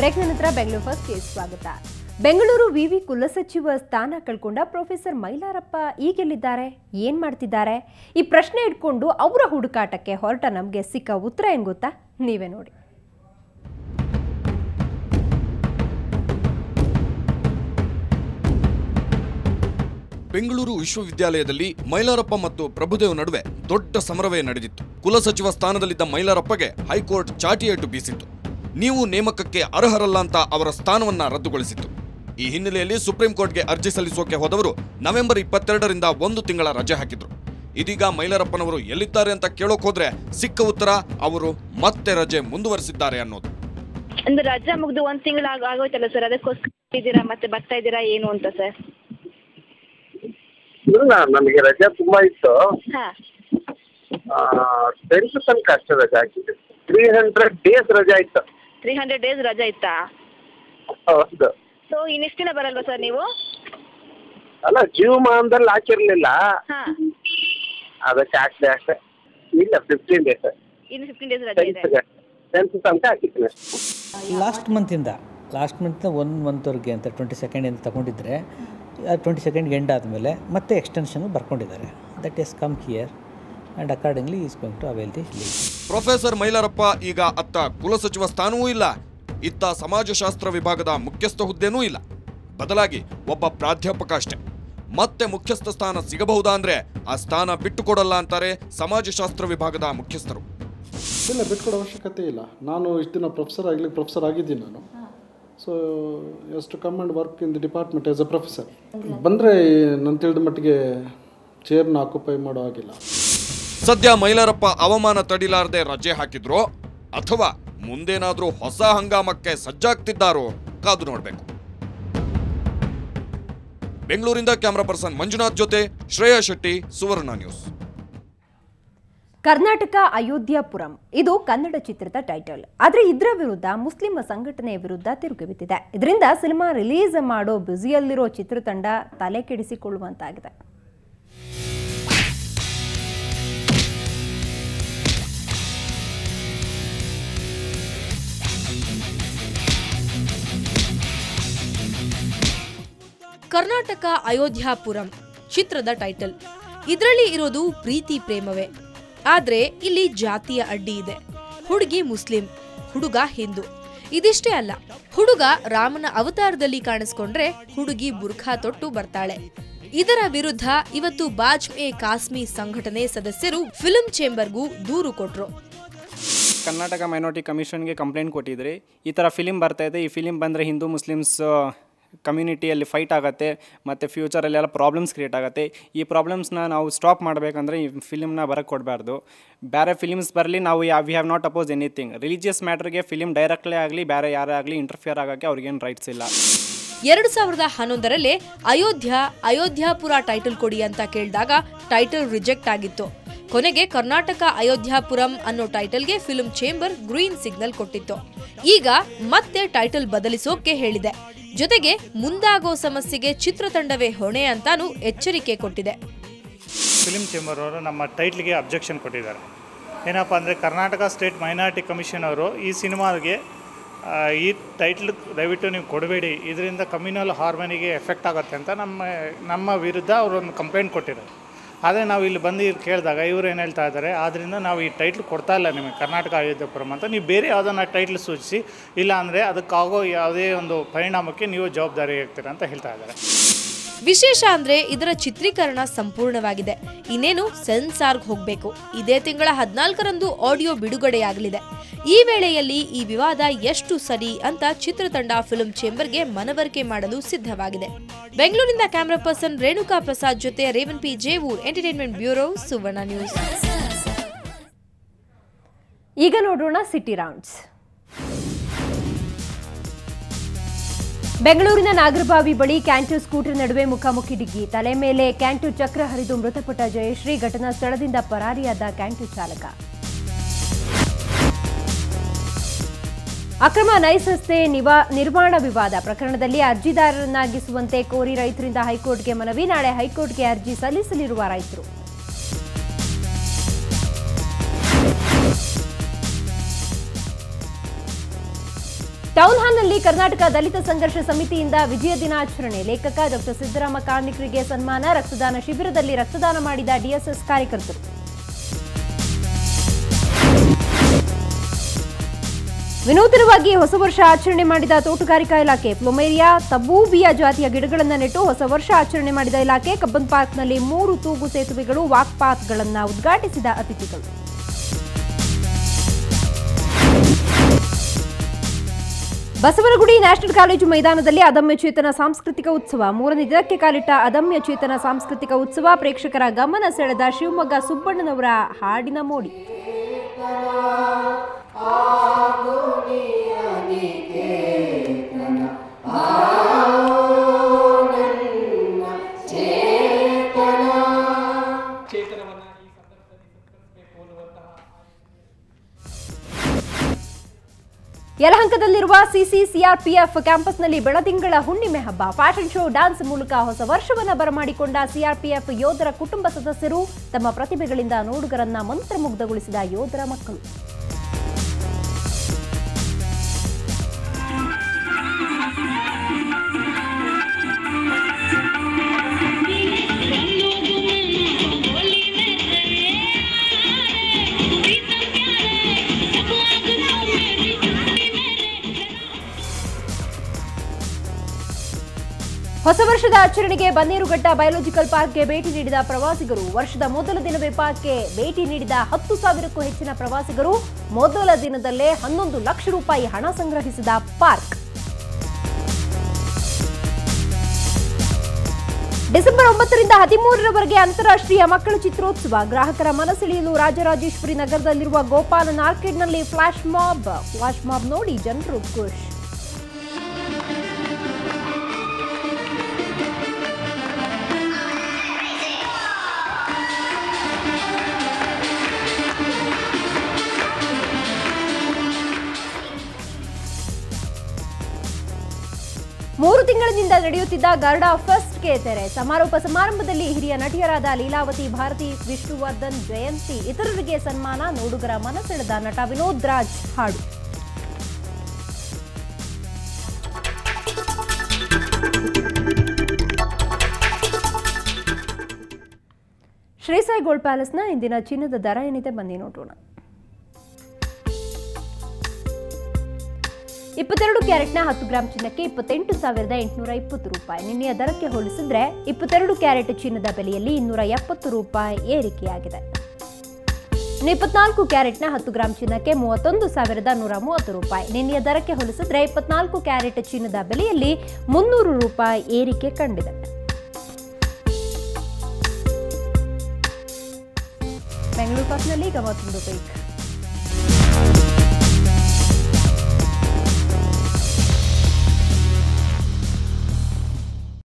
ಬ್ರೇಕ್ನ ನಂತರ ಬೆಂಗಳೂರು ಫಸ್ಟ್ಗೆ ಸ್ವಾಗತ ಬೆಂಗಳೂರು ವಿವಿ ಕುಲಸಚಿವ ಸ್ಥಾನ ಕಳ್ಕೊಂಡ ಪ್ರೊಫೆಸರ್ ಮೈಲಾರಪ್ಪ ಈಗೆಲ್ಲಿದ್ದಾರೆ ಏನ್ ಮಾಡ್ತಿದ್ದಾರೆ ಈ ಪ್ರಶ್ನೆ ಇಟ್ಕೊಂಡು ಅವರ ಹುಡುಕಾಟಕ್ಕೆ ಹೊರಟ ನಮಗೆ ಸಿಕ್ಕ ಉತ್ತರ ಏನ್ ಗೊತ್ತಾ ನೀವೇ ನೋಡಿ ಬೆಂಗಳೂರು ವಿಶ್ವವಿದ್ಯಾಲಯದಲ್ಲಿ ಮೈಲಾರಪ್ಪ ಮತ್ತು ಪ್ರಭುದೇವ್ ನಡುವೆ ದೊಡ್ಡ ಸಮರವೇ ನಡೆದಿತ್ತು ಕುಲಸಚಿವ ಸ್ಥಾನದಲ್ಲಿದ್ದ ಮೈಲಾರಪ್ಪಗೆ ಹೈಕೋರ್ಟ್ ಚಾಟಿಯೇಟು ಬೀಸಿತ್ತು ನೀವು ನೇಮಕಕ್ಕೆ ಅರ್ಹರಲ್ಲ ಅಂತ ಅವರ ಸ್ಥಾನವನ್ನ ರದ್ದುಗೊಳಿಸಿತ್ತು ಈ ಹಿನ್ನೆಲೆಯಲ್ಲಿ ಸುಪ್ರೀಂ ಕೋರ್ಟ್ಗೆ ಅರ್ಜಿ ಸಲ್ಲಿಸೋಕೆ ಹೋದವರು ನವೆಂಬರ್ ಇಪ್ಪತ್ತೆರಡರಿಂದ ಒಂದು ತಿಂಗಳ ರಜೆ ಹಾಕಿದ್ರು ಇದೀಗ ಮೈಲಾರಪ್ಪನವರು ಎಲ್ಲಿದ್ದಾರೆ ಅಂತ ಕೇಳೋಕ್ ಹೋದ್ರೆ ಸಿಕ್ಕ ಉತ್ತರ ಅವರು ಮತ್ತೆ ರಜೆ ಮುಂದುವರಿಸಿದ್ದಾರೆ ಅನ್ನೋದು ಅಂದ್ರೆ ರಜಾ ಮುಗ್ದು ಒಂದ್ ತಿಂಗಳು ಆಗ ಆಗೋಯ್ತಲ್ಲ ಸರ್ ಅದಕ್ಕೋಸ್ಕರ ಇದ್ದೀರಾ ಮತ್ತೆ ಬರ್ತಾ ಇದ್ದೀರಾ ಏನು ಅಂತ ಸರ್ ಇಲ್ಲ ನನಗೆ ರಜೆ ತುಂಬಾ ಇತ್ತು ಹಾ ಟೆಂತ್ ತನಕ ಅಷ್ಟೇ ರಜೆ ಹಾಕಿದ್ದೆ ತ್ರೀ ಹಂಡ್ರೆಡ್ ಡೇಸ್ ರಜೆ ಆಯ್ತು ತ್ರೀ ಹಂಡ್ರೆಡ್ ಡೇಸ್ ರಜಾ ಇತ್ತಾ ಹೌದು ಸೊ ಇನ್ನೆಷ್ಟು ದಿನ ಬರಲ್ವಾ ಸರ್ ನೀವು ಅಲ್ಲ ಜೀವಮಾನದಲ್ಲಿ ಹಾಕಿರ್ಲಿಲ್ಲ ಹಾ ಅದಕ್ಕೆ ಹಾಕಿದೆ ಅಷ್ಟೇ ಇಲ್ಲ ಫಿಫ್ಟೀನ್ ಡೇಸ್ ಇನ್ನು ಫಿಫ್ಟೀನ್ ಡೇಸ್ ರಜೆ ಇದೆ ಟೆಂತ್ಗೆ ಟೆಂತ್ ತನಕ ಹಾಕಿದ್ದೀನಿ ಲಾಸ್ಟ್ ಮಂತಿಂದ ಲಾಸ್ಟ್ ಮಂತ್ ಒನ್ ಮಂತ್ವರೆಗೆ ಅಂತ ಟ್ವೆಂಟಿ ಸೆಕೆಂಡಿಂದ ತಗೊಂಡಿದ್ರೆ ಟ್ವೆಂಟಿ ಸೆಕೆಂಡ್ಗೆ ಎಂಡ್ ಆದಮೇಲೆ ಮತ್ತೆ ಎಕ್ಸ್ಟೆನ್ಷನ್ ಬರ್ಕೊಂಡಿದ್ದಾರೆ that is come here and accordingly is going to avail the leave professor Mailarappa ಈಗ ಅತ್ತ ಕುಲಸಚಿವ ಸ್ಥಾನವೂ ಇಲ್ಲ ಇತ್ತ ಸಮಾಜಶಾಸ್ತ್ರ ವಿಭಾಗದ ಮುಖ್ಯಸ್ಥ ಹುದ್ದೆನೂ ಇಲ್ಲ ಬದಲಾಗಿ ಒಬ್ಬ ಪ್ರಾಧ್ಯಾಪಕ ಅಷ್ಟೇ ಮತ್ತೆ ಮುಖ್ಯಸ್ಥ ಸ್ಥಾನ ಸಿಗಬಹುದಾ ಅಂದ್ರೆ ಆ ಸ್ಥಾನ ಬಿಟ್ಟುಕೊಡಲ್ಲ ಅಂತಾರೆ ಸಮಾಜಶಾಸ್ತ್ರ ವಿಭಾಗದ ಮುಖ್ಯಸ್ಥರು ಇಲ್ಲ ಬಿಟ್ಕೊಡೋ ಅವಶ್ಯಕತೆ ಇಲ್ಲ ನಾನು ಇಷ್ಟು ದಿನ ಪ್ರೊಫೆಸರ್ ಆಗಲಿಕ್ಕೆ ಪ್ರೊಫೆಸರ್ ಆಗಿದ್ದೀನಿ ನಾನು so as to come and work in the department as a professor ಬಂದರೆ ನಾನು ತಿಳಿದ ಮಟ್ಟಿಗೆ ಚೇರ್ನ ಆಕ್ಯುಪೈ ಮಾಡೋ ಹಾಗಿಲ್ಲ ಸದ್ಯ ಮೈಲಾರಪ್ಪ ಅವಮಾನ ತಡಿಲಾರದೆ ರಜೆ ಹಾಕಿದ್ರೋ ಅಥವಾ ಮುಂದೇನಾದ್ರೂ ಹೊಸ ಹಂಗಾಮಕ್ಕೆ ಸಜ್ಜಾಗ್ತಿದ್ದಾರೋ ಕಾದು ನೋಡ್ಬೇಕು ಬೆಂಗಳೂರಿಂದ ಕ್ಯಾಮರಾ ಪರ್ಸನ್ ಮಂಜುನಾಥ್ ಜೊತೆ ಶ್ರೇಯಾ ಶೆಟ್ಟಿ ಸುವರ್ಣ ನ್ಯೂಸ್ ಕರ್ನಾಟಕ ಅಯೋಧ್ಯಾಪುರಂ ಇದು ಕನ್ನಡ ಚಿತ್ರದ ಟೈಟಲ್ ಆದ್ರೆ ಇದರ ವಿರುದ್ಧ ಮುಸ್ಲಿಂ ಸಂಘಟನೆಯ ವಿರುದ್ಧ ತಿರುಗಿ ಬಿದ್ದಿದೆ ಇದರಿಂದ ಸಿನಿಮಾ ರಿಲೀಸ್ ಮಾಡೋ ಬ್ಯುಸಿಯಲ್ಲಿರೋ ಚಿತ್ರತಂಡ ತಲೆ ಕೆಡಿಸಿಕೊಳ್ಳುವಂತಾಗಿದೆ ಕರ್ನಾಟಕ ಅಯೋಧ್ಯಾಪುರಂ ಚಿತ್ರದ ಟೈಟಲ್ ಇದರಲ್ಲಿ ಇರೋದು ಪ್ರೀತಿ ಪ್ರೇಮವೇ ಆದ್ರೆ ಇಲ್ಲಿ ಜಾತಿಯ ಅಡ್ಡಿ ಇದೆ ಹುಡುಗಿ ಮುಸ್ಲಿಂ ಹುಡುಗ ಹಿಂದೂ ಇದಿಷ್ಟೇ ಅಲ್ಲ ಹುಡುಗ ರಾಮನ ಅವತಾರದಲ್ಲಿ ಕಾಣಿಸ್ಕೊಂಡ್ರೆ ಹುಡುಗಿ ಬುರ್ಖಾ ತೊಟ್ಟು ಬರ್ತಾಳೆ ಇದರ ವಿರುದ್ಧ ಇವತ್ತು ಬಾಜ್ ಎ ಕಾಸ್ಮಿ ಸಂಘಟನೆ ಸದಸ್ಯರು ಫಿಲ್ಮ್ ಚೇಂಬರ್ಗೂ ದೂರು ಕೊಟ್ರು ಕರ್ನಾಟಕ ಮೈನಾರಿಟಿ ಕಮಿಷನ್ಗೆ ಕಂಪ್ಲೇಂಟ್ ಕೊಟ್ಟಿದ್ರಿ ಈ ಥರ ಫಿಲಿಮ್ ಬರ್ತಾ ಇದೆ ಈ ಫಿಲಿಮ್ ಬಂದರೆ ಹಿಂದೂ ಮುಸ್ಲಿಮ್ಸ್ ಕಮ್ಯುನಿಟಿಯಲ್ಲಿ ಫೈಟ್ ಆಗುತ್ತೆ ಮತ್ತು ಫ್ಯೂಚರಲ್ಲೆಲ್ಲ ಪ್ರಾಬ್ಲಮ್ಸ್ ಕ್ರಿಯೇಟ್ ಆಗುತ್ತೆ ಈ ಪ್ರಾಬ್ಲಮ್ಸ್ನ ನಾವು ಸ್ಟಾಪ್ ಮಾಡಬೇಕಂದ್ರೆ ಈ ಫಿಲಿಮ್ನ ಬರೋಕ್ಕೆ ಕೊಡಬಾರ್ದು ಬೇರೆ ಫಿಲಿಮ್ಸ್ ಬರಲಿ ನಾವು yeah we have not oppose anything religious ಮ್ಯಾಟ್ರಿಗೆ ಫಿಲಿಮ್ ಡೈರೆಕ್ಟ್ಲೇ ಆಗಲಿ ಬೇರೆ ಯಾರೇ ಆಗಲಿ ಇಂಟರ್ಫಿಯರ್ ಆಗೋಕ್ಕೆ ಅವ್ರಿಗೇನು ರೈಟ್ಸ್ ಇಲ್ಲ ಎರಡು ಸಾವಿರದ ಹನ್ನೊಂದರಲ್ಲೇ ಅಯೋಧ್ಯ ಅಯೋಧ್ಯಾಪುರ ಟೈಟಲ್ ಕೊಡಿ ಅಂತ ಕೇಳಿದಾಗ ಟೈಟಲ್ ರಿಜೆಕ್ಟ್ ಆಗಿತ್ತು ಕೊನೆಗೆ ಕರ್ನಾಟಕ ಅಯೋಧ್ಯಾಪುರಂ ಅನ್ನೋ ಟೈಟಲ್ಗೆ ಫಿಲ್ಮ್ ಚೇಂಬರ್ ಗ್ರೀನ್ ಸಿಗ್ನಲ್ ಕೊಟ್ಟಿತ್ತು ಈಗ ಮತ್ತೆ ಟೈಟಲ್ ಬದಲಿಸೋಕೆ ಹೇಳಿದೆ ಜೊತೆಗೆ ಮುಂದಾಗೋ ಸಮಸ್ಯೆಗೆ ಚಿತ್ರತಂಡವೇ ಹೊಣೆ ಅಂತಾನೂ ಎಚ್ಚರಿಕೆ ಕೊಟ್ಟಿದೆ ಫಿಲಿಮ್ ಚೇಂಬರ್ ಅವರು ನಮ್ಮ ಟೈಟ್ಲಿಗೆ ಅಬ್ಜೆಕ್ಷನ್ ಕೊಟ್ಟಿದ್ದಾರೆ ಏನಪ್ಪ ಅಂದರೆ ಕರ್ನಾಟಕ ಸ್ಟೇಟ್ ಮೈನಾರಿಟಿ ಕಮಿಷನ್ ಅವರು ಈ ಸಿನಿಮಾಗೆ ಆ, ಈ ಟೈಟ್ಲ್ ದಯವಿಟ್ಟು ನೀವು ಕೊಡಬೇಡಿ ಇದರಿಂದ ಕಮ್ಯುನಲ್ ಹಾರ್ಮೋನಿಗೆ ಎಫೆಕ್ಟ್ ಆಗುತ್ತೆ ಅಂತ ನಮ್ಮ ನಮ್ಮ ವಿರುದ್ಧ ಅವರು ಒಂದು ಕಂಪ್ಲೇಂಟ್ ಕೊಟ್ಟಿದ್ದಾರೆ ಆದರೆ ನಾವು ಇಲ್ಲಿ ಬಂದು ಇಲ್ಲಿ ಕೇಳಿದಾಗ ಇವರು ಏನು ಹೇಳ್ತಾ ಇದ್ದಾರೆ ಆದ್ದರಿಂದ ನಾವು ಈ ಟೈಟ್ಲ್ ಕೊಡ್ತಾ ಇಲ್ಲ ನಿಮಗೆ ಕರ್ನಾಟಕ ಅಯೋಧ್ಯಪುರಂ ಅಂತ ನೀವು ಬೇರೆ ಯಾವುದನ್ನ ಟೈಟ್ಲ್ ಸೂಚಿಸಿ ಇಲ್ಲ ಅಂದರೆ ಅದಕ್ಕಾಗೋ ಯಾವುದೇ ಒಂದು ಪರಿಣಾಮಕ್ಕೆ ನೀವು ಜವಾಬ್ದಾರಿ ಆಗ್ತೀರಾ ಅಂತ ಹೇಳ್ತಾ ಇದ್ದಾರೆ ವಿಶೇಷ ಅಂದ್ರೆ ಇದರ ಚಿತ್ರೀಕರಣ ಸಂಪೂರ್ಣವಾಗಿದೆ ಇನ್ನೇನು ಸೆನ್ಸಾರ್ಗ್ ಹೋಗ್ಬೇಕು ಇದೇ ತಿಂಗಳ ಹದಿನಾಲ್ಕರಂದು ಆಡಿಯೋ ಬಿಡುಗಡೆಯಾಗಲಿದೆ ಈ ವೇಳೆಯಲ್ಲಿ ಈ ವಿವಾದ ಎಷ್ಟು ಸರಿ ಅಂತ ಚಿತ್ರತಂಡ ಫಿಲ್ಮ್ ಚೇಂಬರ್ಗೆ ಮನವರಿಕೆ ಮಾಡಲು ಸಿದ್ಧವಾಗಿದೆ ಬೆಂಗಳೂರಿನಿಂದ ಕ್ಯಾಮರಾ ಪರ್ಸನ್ ರೇಣುಕಾ ಪ್ರಸಾದ್ ಜೊತೆ Revan P Jevoor entertainment bureau Suvarna news ಈಗ ನೋಡೋಣ ಸಿಟಿ ರೌಂಡ್ಸ್ ಬೆಂಗಳೂರಿನ ನಾಗರಬಾವಿ ಬಳಿ ಕ್ಯಾಂಟು ಸ್ಕೂಟರ್ ನಡುವೆ ಮುಖಾಮುಖಿ ಡಿಗ್ಗಿ ತಲೆ ಮೇಲೆ ಕ್ಯಾಂಟು ಚಕ್ರ ಹರಿದು ಮೃತಪಟ್ಟ ಜಯಶ್ರೀ ಘಟನಾ ಸ್ಥಳದಿಂದ ಪರಾರಿಯಾದ ಕ್ಯಾಂಟು ಚಾಲಕ ಅಕ್ರಮ ನೈಸ್ ರಸ್ತೆ ನಿವಾ ನಿರ್ಮಾಣ ವಿವಾದ ಪ್ರಕರಣದಲ್ಲಿ ಅರ್ಜಿದಾರರನ್ನಾಗಿಸುವಂತೆ ಕೋರಿ ರೈತರಿಂದ ಹೈಕೋರ್ಟ್ಗೆ ಮನವಿ ನಾಳೆ ಹೈಕೋರ್ಟ್ಗೆ ಅರ್ಜಿ ಸಲ್ಲಿಸಲಿರುವ ರೈತರು ಟೌನ್ ಹಾಲ್ನಲ್ಲಿ ಕರ್ನಾಟಕ ದಲಿತ ಸಂಘರ್ಷ ಸಮಿತಿಯಿಂದ ವಿಜಯ ದಿನಾಚರಣೆ ಲೇಖಕ ಡಾಕ್ಟರ್ ಸಿದ್ದರಾಮ ಕಾರ್ಣಿಕರಿಗೆ ಸನ್ಮಾನ ರಕ್ತದಾನ ಶಿಬಿರದಲ್ಲಿ ರಕ್ತದಾನ ಮಾಡಿದ ಡಿಎಸ್ಎಸ್ ಕಾರ್ಯಕರ್ತರು ವಿನೂತನವಾಗಿ ಹೊಸ ವರ್ಷ ಆಚರಣೆ ಮಾಡಿದ ತೋಟಗಾರಿಕಾ ಇಲಾಖೆ ಪ್ಲೊಮೇರಿಯಾ ತಬೂಬಿಯಾ ಜಾತಿಯ ಗಿಡಗಳನ್ನು ನೆಟ್ಟು ಹೊಸ ವರ್ಷ ಆಚರಣೆ ಮಾಡಿದ ಇಲಾಖೆ ಕಬ್ಬನ್ ಪಾರ್ಕ್ನಲ್ಲಿ ಮೂರು ತೂಗು ಸೇತುವೆಗಳು ವಾಕ್ ಪಾತ್ಗಳನ್ನು ಉದ್ಘಾಟಿಸಿದ ಅತಿಥಿಗಳು ಬಸವನಗುಡಿ ನ್ಯಾಷನಲ್ ಕಾಲೇಜು ಮೈದಾನದಲ್ಲಿ ಅದಮ್ಯ ಚೇತನ ಸಾಂಸ್ಕೃತಿಕ ಉತ್ಸವ ಮೂರನೇ ದಿನಕ್ಕೆ ಕಾಲಿಟ್ಟ ಅದಮ್ಯ ಚೇತನ ಸಾಂಸ್ಕೃತಿಕ ಉತ್ಸವ ಪ್ರೇಕ್ಷಕರ ಗಮನ ಸೆಳೆದ ಶಿವಮೊಗ್ಗ ಸುಬ್ಬಣ್ಣನವರ ಹಾಡಿನ ಮೋಡಿ ಯಲಹಂಕದಲ್ಲಿರುವ ಸಿಸಿ ಸಿಆರ್ಪಿಎಫ್ ಕ್ಯಾಂಪಸ್ನಲ್ಲಿ ಬೆಳದಿಂಗಳ ಹುಣ್ಣಿಮೆ ಹಬ್ಬ ಫ್ಯಾಷನ್ ಶೋ ಡ್ಯಾನ್ಸ್ ಮೂಲಕ ಹೊಸ ವರ್ಷವನ್ನ ಬರಮಾಡಿಕೊಂಡ ಸಿಆರ್ಪಿಎಫ್ ಯೋಧರ ಕುಟುಂಬ ಸದಸ್ಯರು ತಮ್ಮ ಪ್ರತಿಭೆಗಳಿಂದ ನೋಡುಗರನ್ನ ಮಂತ್ರಮುಗ್ಧಗೊಳಿಸಿದ ಯೋಧರ ಮಕ್ಕಳು ಹೊಸ ವರ್ಷದ ಆಚರಣೆಗೆ ಬನ್ನೇರುಘಟ್ಟ ಬಯೋಲಾಜಿಕಲ್ ಪಾರ್ಕ್ಗೆ ಭೇಟಿ ನೀಡಿದ ಪ್ರವಾಸಿಗರು ವರ್ಷದ ಮೊದಲ ದಿನವೇ ಪಾರ್ಕ್ಗೆ ಭೇಟಿ ನೀಡಿದ ಹತ್ತು ಸಾವಿರಕ್ಕೂ ಹೆಚ್ಚಿನ ಪ್ರವಾಸಿಗರು ಮೊದಲ ದಿನದಲ್ಲೇ ಹನ್ನೊಂದು ಲಕ್ಷ ರೂಪಾಯಿ ಹಣ ಸಂಗ್ರಹಿಸಿದ ಪಾರ್ಕ್ ಡಿಸೆಂಬರ್ ಒಂಬತ್ತರಿಂದ ಹದಿಮೂರರವರೆಗೆ ಅಂತಾರಾಷ್ಟ್ರೀಯ ಮಕ್ಕಳ ಚಿತ್ರೋತ್ಸವ ಗ್ರಾಹಕರ ಮನಸೆಳೆಯಲು ರಾಜರಾಜೇಶ್ವರಿ ನಗರದಲ್ಲಿರುವ ಗೋಪಾಲನ್ ಆರ್ಕಿಡ್ನಲ್ಲಿ ಫ್ಲಾಶ್ ಮಾಬ್ ಫ್ಲಾಶ್ ಮಾಬ್ ನೋಡಿ ಜನರು ಖುಷ್ ಮೂರು ತಿಂಗಳಿನಿಂದ ನಡೆಯುತ್ತಿದ್ದ ಗರುಡ ಫೆಸ್ಟ್ಗೆ ತೆರೆ ಸಮಾರೋಪ ಸಮಾರಂಭದಲ್ಲಿ ಹಿರಿಯ ನಟಿಯರಾದ ಲೀಲಾವತಿ ಭಾರತಿ ವಿಷ್ಣುವರ್ಧನ್ ಜಯಂತಿ ಇತರರಿಗೆ ಸನ್ಮಾನ ನೋಡುಗರ ಮನಸೆಳೆದ ನಟ ವಿನೋದ್ ರಾಜ್ ಹಾಡು ಶ್ರೀಸಾಯಿ ಗೋಲ್ಡ್ ಪ್ಯಾಲೇಸ್ನ ಇಂದಿನ ಚಿನ್ನದ ದರ ಏನಿದೆ ಬನ್ನಿ ನೋಡೋಣ ಇಪ್ಪತ್ತೆರಡು ಕ್ಯಾರೆಟ್ನ ಹತ್ತು ಗ್ರಾಂ ಚಿನ್ನಕ್ಕೆ ಇಪ್ಪತ್ತೆಂಟು ಸಾವಿರದ ಎಂಟುನೂರ ಇಪ್ಪತ್ತು ರೂಪಾಯಿ ನಿನ್ನೆಯ ದರಕ್ಕೆ ಹೋಲಿಸಿದ್ರೆ ಇಪ್ಪತ್ತೆರಡು ಕ್ಯಾರೆಟ್ ಚಿನ್ನದ ಬೆಲೆಯಲ್ಲಿ ಇನ್ನೂರ ಎಪ್ಪತ್ತು ರೂಪಾಯಿ ಏರಿಕೆಯಾಗಿದೆ ಇನ್ನು ಇಪ್ಪತ್ನಾಲ್ಕು ಕ್ಯಾರೆಟ್ನ ಹತ್ತು ಗ್ರಾಂ ಚಿನ್ನಕ್ಕೆ ಮೂವತ್ತೊಂದು ಸಾವಿರದ ನೂರ ಮೂವತ್ತು ರೂಪಾಯಿ ನಿನ್ನೆಯ ದರಕ್ಕೆ ಹೋಲಿಸಿದ್ರೆ ಇಪ್ಪತ್ನಾಲ್ಕು ಕ್ಯಾರೆಟ್ ಚಿನ್ನದ ಬೆಲೆಯಲ್ಲಿ ಮುನ್ನೂರು ರೂಪಾಯಿ ಏರಿಕೆ ಕಂಡಿದೆ ಬೆಂಗಳೂರು ಪಾಸ್ನಲ್ಲಿ ಈಗ ಮತ್ತೊಂದು ಬ್ರೇಕ್